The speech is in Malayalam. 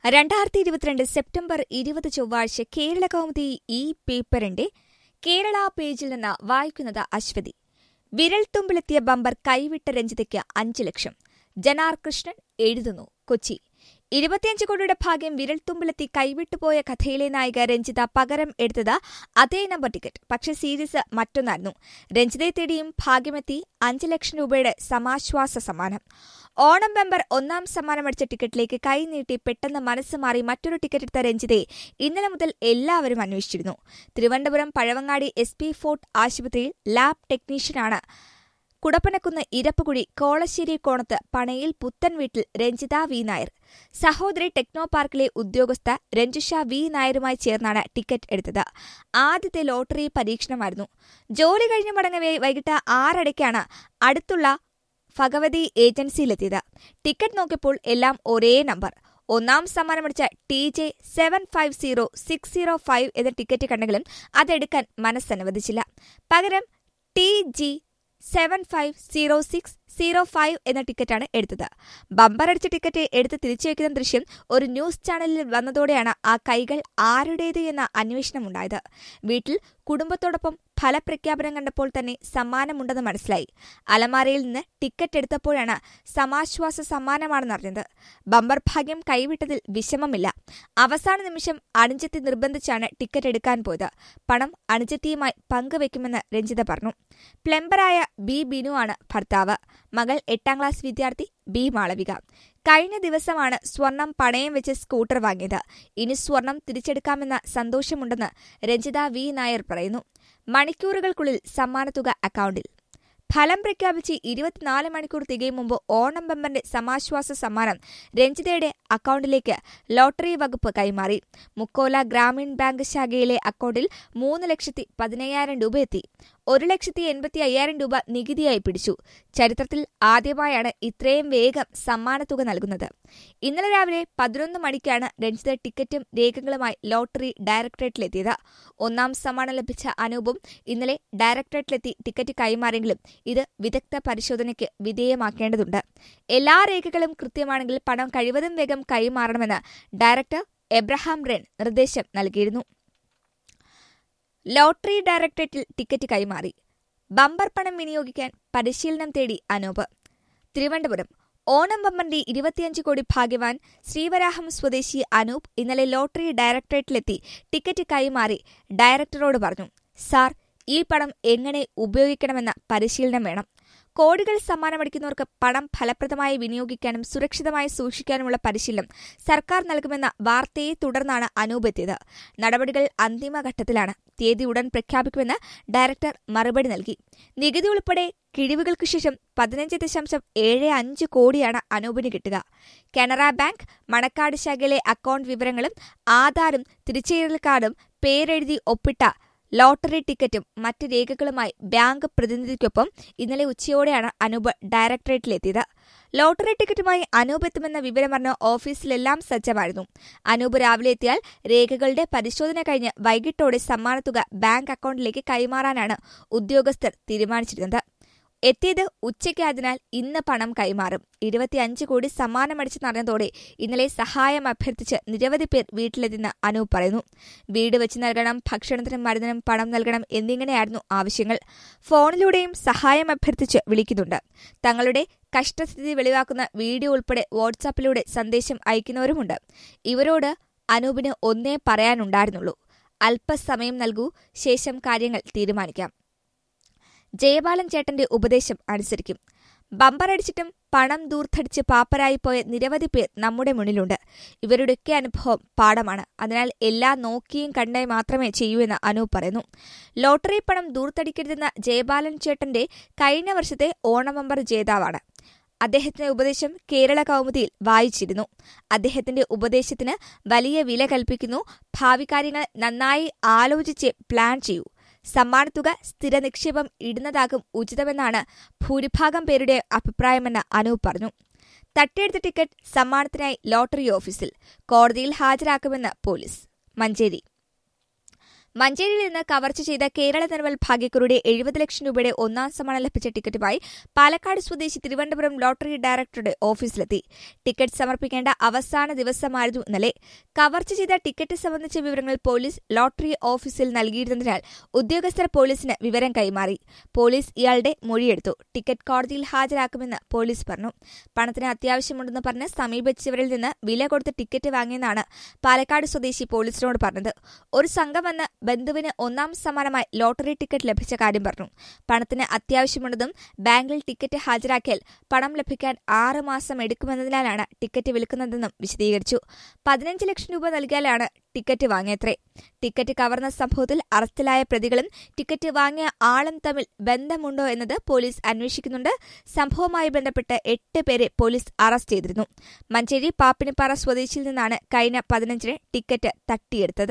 രണ്ടായിരത്തി ഇരുപത്തിരണ്ട് സെപ്റ്റംബർ ഇരുപത് ചൊവ്വാഴ്ച കേരള കൗമുദി ഈ പേപ്പറിന്റെ കേരള പേജിൽ നിന്ന് വായിക്കുന്നത് അശ്വതി വിരൽത്തുമ്പിലെത്തിയ ബമ്പർ കൈവിട്ട രഞ്ജിതയ്ക്ക് അഞ്ച് ലക്ഷം ജനാർ കൃഷ്ണൻ എഴുതുന്നു കൊച്ചി ഇരുപത്തിയഞ്ച് കോടിയുടെ ഭാഗ്യം വിരൽത്തുമ്പിലെത്തി കൈവിട്ടുപോയ കഥയിലെ നായിക രഞ്ജിത പകരം എടുത്തത് അതേ നമ്പർ ടിക്കറ്റ് പക്ഷേ സീരീസ് മറ്റൊന്നായിരുന്നു രഞ്ജിതയെ തേടിയും ഭാഗ്യമെത്തി അഞ്ച് ലക്ഷം രൂപയുടെ സമാശ്വാസ സമ്മാനം ഓണം ബമ്പർ ഒന്നാം സമ്മാനമടിച്ച ടിക്കറ്റിലേക്ക് കൈ നീട്ടി പെട്ടെന്ന് മനസ്സ് മാറി മറ്റൊരു ടിക്കറ്റ് എടുത്ത രഞ്ജിതയെ ഇന്നലെ മുതൽ എല്ലാവരും അന്വേഷിച്ചിരുന്നു Thiruvananthapuram Pazhavangadi S P fort ആശുപത്രിയിൽ ലാബ് ടെക്നീഷ്യനാണ് കുടപ്പനക്കുന്ന് ഇരപ്പുകുഴി കോളശ്ശേരി കോണത്ത് പണയിൽ പുത്തൻ വീട്ടിൽ രഞ്ജിത വി നായർ സഹോദരി ടെക്നോ പാർക്കിലെ ഉദ്യോഗസ്ഥ രഞ്ജുഷ വി നായരുമായി ചേർന്നാണ് ടിക്കറ്റ് എടുത്തത് ആദ്യത്തെ ലോട്ടറി പരീക്ഷണമായിരുന്നു ജോലി കഴിഞ്ഞ് മടങ്ങവേ വൈകിട്ട് ആറരയ്ക്കാണ് അടുത്തുള്ള ഭഗവതി ഏജൻസിയിലെത്തിയത് ടിക്കറ്റ് നോക്കിയപ്പോൾ എല്ലാം ഒരേ നമ്പർ ഒന്നാം സമ്മാനമടിച്ച T J seven five zero six zero five എന്ന ടിക്കറ്റ് കണ്ടെങ്കിലും അതെടുക്കാൻ മനസ്സനുവദിച്ചില്ല പകരം T G seven five zero six zero five എന്ന ടിക്കറ്റാണ് എടുത്തത് ബമ്പർ അടിച്ച ടിക്കറ്റ് എടുത്ത് തിരിച്ചു വയ്ക്കുന്ന ദൃശ്യം ഒരു ന്യൂസ് ചാനലിൽ വന്നതോടെയാണ് ആ കൈകൾ ആരുടേത് എന്ന അന്വേഷണമുണ്ടായത് വീട്ടിൽ കുടുംബത്തോടൊപ്പം ഫലപ്രഖ്യാപനം കണ്ടപ്പോൾ തന്നെ സമ്മാനമുണ്ടെന്ന് മനസ്സിലായി അലമാരയിൽ നിന്ന് ടിക്കറ്റ് എടുത്തപ്പോഴാണ് സമാശ്വാസ സമ്മാനമാണെന്നറിഞ്ഞത് ബമ്പർ ഭാഗ്യം കൈവിട്ടതിൽ വിഷമമില്ല അവസാന നിമിഷം അണിഞ്ചത്തി നിർബന്ധിച്ചാണ് ടിക്കറ്റ് എടുക്കാൻ പോയത് പണം അണിഞ്ചത്തിയുമായി പങ്കുവെക്കുമെന്ന് രഞ്ജിത പറഞ്ഞു പ്ലംബറായ ബി ബിനു ആണ് ഭർത്താവ് മകൾ എട്ടാം ക്ലാസ് വിദ്യാർത്ഥി ബി മാളവിക കഴിഞ്ഞ ദിവസമാണ് സ്വർണം പണയം വെച്ച് സ്കൂട്ടർ വാങ്ങിയത് ഇനി സ്വർണം തിരിച്ചെടുക്കാമെന്ന സന്തോഷമുണ്ടെന്ന് രഞ്ജിത വി നായർ പറയുന്നു മണിക്കൂറുകൾക്കുള്ളിൽ സമ്മാനത്തുക അക്കൗണ്ടിൽ ഫലം പ്രഖ്യാപിച്ച് ഇരുപത്തിനാല് മണിക്കൂർ തികയും മുമ്പ് ഓണം ബമ്പറിന്റെ സമാശ്വാസ സമ്മാനം രഞ്ജിതയുടെ അക്കൗണ്ടിലേക്ക് ലോട്ടറി വകുപ്പ് കൈമാറി മുക്കോല ഗ്രാമീൺ ബാങ്ക് ശാഖയിലെ അക്കൗണ്ടിൽ മൂന്ന് ലക്ഷത്തി പതിനയ്യായിരം രൂപ എത്തി ഒരു ലക്ഷത്തി എൺപത്തി അയ്യായിരം രൂപ നികുതിയായി പിടിച്ചു ചരിത്രത്തിൽ ആദ്യമായാണ് ഇത്രയും വേഗം സമ്മാനത്തുക നൽകുന്നത് ഇന്നലെ രാവിലെ പതിനൊന്ന് മണിക്കാണ് രഞ്ജിത ടിക്കറ്റും രേഖകളുമായി ലോട്ടറി ഡയറക്ടറേറ്റിലെത്തിയത് ഒന്നാം സമ്മാനം ലഭിച്ച അനൂപും ഇന്നലെ ഡയറക്ടറേറ്റിലെത്തി ടിക്കറ്റ് കൈമാറിയെങ്കിലും ഇത് വിദഗ്ധ പരിശോധനയ്ക്ക് വിധേയമാക്കേണ്ടതുണ്ട് എല്ലാ രേഖകളും കൃത്യമാണെങ്കിൽ പണം കഴിവതും വേഗം കൈമാറണമെന്ന് ഡയറക്ടർ എബ്രഹാം റെൻ നിർദ്ദേശം നൽകിയിരുന്നു ലോട്ടറി ഡയറക്ടറേറ്റിൽ ടിക്കറ്റ് കൈമാറി ബമ്പർ പണം വിനിയോഗിക്കാൻ പരിശീലനം തേടി അനൂപ് തിരുവനന്തപുരം ഓണം ബമ്പറിന്റെ ഇരുപത്തിയഞ്ച് കോടി ഭാഗ്യവാൻ ശ്രീവരാഹം സ്വദേശി അനൂപ് ഇന്നലെ ലോട്ടറി ഡയറക്ടറേറ്റിലെത്തി ടിക്കറ്റ് കൈമാറി ഡയറക്ടറോട് പറഞ്ഞു സാർ ഈ പണം എങ്ങനെ ഉപയോഗിക്കണമെന്ന പരിശീലനം വേണം കോടികൾ സമ്മാനമടിക്കുന്നവർക്ക് പണം ഫലപ്രദമായി വിനിയോഗിക്കാനും സുരക്ഷിതമായി സൂക്ഷിക്കാനുമുള്ള പരിശീലനം സർക്കാർ നൽകുമെന്ന വാർത്തയെ തുടർന്നാണ് അനൂപ് എത്തിയത് നടപടികൾ അന്തിമഘട്ടത്തിലാണ് തീയതി ഉടൻ പ്രഖ്യാപിക്കുമെന്ന് ഡയറക്ടർ മറുപടി നൽകി നികുതി ഉൾപ്പെടെ കിഴിവുകൾക്ക് ശേഷം പതിനഞ്ച് ദശാംശം ഏഴ് അഞ്ച് കോടിയാണ് അനൂപിന് കിട്ടുക കനറ ബാങ്ക് മണക്കാട് ശാഖയിലെ അക്കൗണ്ട് വിവരങ്ങളും ആധാറും തിരിച്ചറിയൽ കാർഡും പേരെഴുതി ഒപ്പിട്ട ലോട്ടറി ടിക്കറ്റും മറ്റ് രേഖകളുമായി ബാങ്ക് പ്രതിനിധിക്കൊപ്പം ഇന്നലെ ഉച്ചയോടെയാണ് അനൂപ് ഡയറക്ടറേറ്റിലെത്തിയത് ലോട്ടറി ടിക്കറ്റുമായി അനൂപ് എത്തുമെന്ന വിവരമറിഞ്ഞ ഓഫീസിലെല്ലാം സജ്ജമായിരുന്നു അനൂപ് രാവിലെ എത്തിയാൽ രേഖകളുടെ പരിശോധന കഴിഞ്ഞ് വൈകിട്ടോടെ സമ്മാനത്തുക ബാങ്ക് അക്കൗണ്ടിലേക്ക് കൈമാറാനാണ് ഉദ്യോഗസ്ഥർ തീരുമാനിച്ചിരുന്നത് എത്തിയത് ഉച്ചയ്ക്കായതിനാൽ ഇന്ന് പണം കൈമാറും ഇരുപത്തിയഞ്ച് കോടി സമ്മാനമടിച്ചെന്നറിഞ്ഞതോടെ ഇന്നലെ സഹായം അഭ്യർത്ഥിച്ച് നിരവധി പേർ വീട്ടിലെത്തിയെന്ന് അനൂപ് പറയുന്നു വീട് വെച്ച് നൽകണം ഭക്ഷണത്തിനും മരുന്നിനും പണം നൽകണം എന്നിങ്ങനെയായിരുന്നു ആവശ്യങ്ങൾ ഫോണിലൂടെയും സഹായം അഭ്യർത്ഥിച്ച് വിളിക്കുന്നുണ്ട് തങ്ങളുടെ കഷ്ടസ്ഥിതി വെളിവാക്കുന്ന വീഡിയോ ഉൾപ്പെടെ വാട്സാപ്പിലൂടെ സന്ദേശം അയക്കുന്നവരുമുണ്ട് ഇവരോട് അനൂപിന് ഒന്നേ പറയാനുണ്ടായിരുന്നുള്ളൂ അല്പസമയം നൽകൂ ശേഷം കാര്യങ്ങൾ തീരുമാനിക്കാം ജയപാലൻ ചേട്ടന്റെ ഉപദേശം അനുസരിക്കും ബമ്പറടിച്ചിട്ടും പണം ദൂർത്തടിച്ച് പാപ്പരായിപ്പോയ നിരവധി പേർ നമ്മുടെ മുന്നിലുണ്ട് ഇവരുടെയൊക്കെ അനുഭവം പാഠമാണ് അതിനാൽ എല്ലാം നോക്കിയും കണ്ടായി മാത്രമേ ചെയ്യൂ എന്ന് അനൂപ് പറയുന്നു ലോട്ടറി പണം ദൂർത്തടിക്കരുതെന്ന ജയപാലൻ ചേട്ടന്റെ കഴിഞ്ഞ വർഷത്തെ ഓണം ബമ്പർ ജേതാവാണ് അദ്ദേഹത്തിന്റെ ഉപദേശം കേരള കൗമുദിയിൽ വായിച്ചിരുന്നു അദ്ദേഹത്തിന്റെ ഉപദേശത്തിന് വലിയ വില കൽപ്പിക്കുന്നു ഭാവി കാര്യങ്ങൾ നന്നായി ആലോചിച്ച് പ്ലാൻ ചെയ്യൂ സമ്മാനത്തുക സ്ഥിര നിക്ഷേപം ഇടുന്നതാകും ഉചിതമെന്നാണ് ഭൂരിഭാഗം പേരുടെ അഭിപ്രായമെന്ന് അനൂപ് പറഞ്ഞു തട്ടിയെടുത്ത ടിക്കറ്റ് സമ്മാനത്തിനായി ലോട്ടറി ഓഫീസിൽ കോടതിയിൽ ഹാജരാക്കുമെന്ന് പോലീസ് മഞ്ചേരി മഞ്ചേരിയിൽ നിന്ന് കവർച്ച ചെയ്ത കേരള നിർമ്മൽ ഭാഗ്യക്കുറിയുടെ എഴുപത് ലക്ഷം രൂപയുടെ ഒന്നാം സമ്മാനം ലഭിച്ച ടിക്കറ്റുമായി പാലക്കാട് സ്വദേശി തിരുവനന്തപുരം ലോട്ടറി ഡയറക്ടറുടെ ഓഫീസിലെത്തി ടിക്കറ്റ് സമർപ്പിക്കേണ്ട അവസാന ദിവസമായിരുന്നു ഇന്നലെ കവർച്ച ചെയ്ത ടിക്കറ്റ് സംബന്ധിച്ച വിവരങ്ങൾ പോലീസ് ലോട്ടറി ഓഫീസിൽ നൽകിയിരുന്നതിനാൽ ഉദ്യോഗസ്ഥർ പോലീസിന് വിവരം കൈമാറി പോലീസ് ഇയാളുടെ മൊഴിയെടുത്തു ടിക്കറ്റ് കോടതിയിൽ ഹാജരാക്കുമെന്ന് പോലീസ് പറഞ്ഞു പണത്തിന് അത്യാവശ്യമുണ്ടെന്ന് പറഞ്ഞ് സമീപിച്ചവരിൽ നിന്ന് വില കൊടുത്ത് ടിക്കറ്റ് വാങ്ങിയെന്നാണ് പാലക്കാട് സ്വദേശി പോലീസിനോട് പറഞ്ഞത് ഒരു സംഘം വന്ന് ബന്ധുവിന് ഒന്നാം സമ്മാനമായി ലോട്ടറി ടിക്കറ്റ് ലഭിച്ച കാര്യം പറഞ്ഞു പണത്തിന് അത്യാവശ്യമുണ്ടെന്നും ബാങ്കിൽ ടിക്കറ്റ് ഹാജരാക്കിയാൽ പണം ലഭിക്കാൻ ആറ് മാസം എടുക്കുമെന്നതിനാലാണ് ടിക്കറ്റ് വിൽക്കുന്നതെന്നും വിശദീകരിച്ചു പതിനഞ്ച് ലക്ഷം രൂപ നൽകിയാലാണ് ടിക്കറ്റ് വാങ്ങിയത്രേ ടിക്കറ്റ് കവർന്ന സംഭവത്തിൽ അറസ്റ്റിലായ പ്രതികളും ടിക്കറ്റ് വാങ്ങിയ ആളും തമ്മിൽ ബന്ധമുണ്ടോ എന്നത് പോലീസ് അന്വേഷിക്കുന്നുണ്ട് സംഭവവുമായി ബന്ധപ്പെട്ട് എട്ട് പേരെ പോലീസ് അറസ്റ്റ് ചെയ്തിരുന്നു മഞ്ചേരി പാപ്പിനിപ്പാറ സ്വദേശിയിൽ നിന്നാണ് കഴിഞ്ഞ പതിനഞ്ചിന് ടിക്കറ്റ് തട്ടിയെടുത്തത്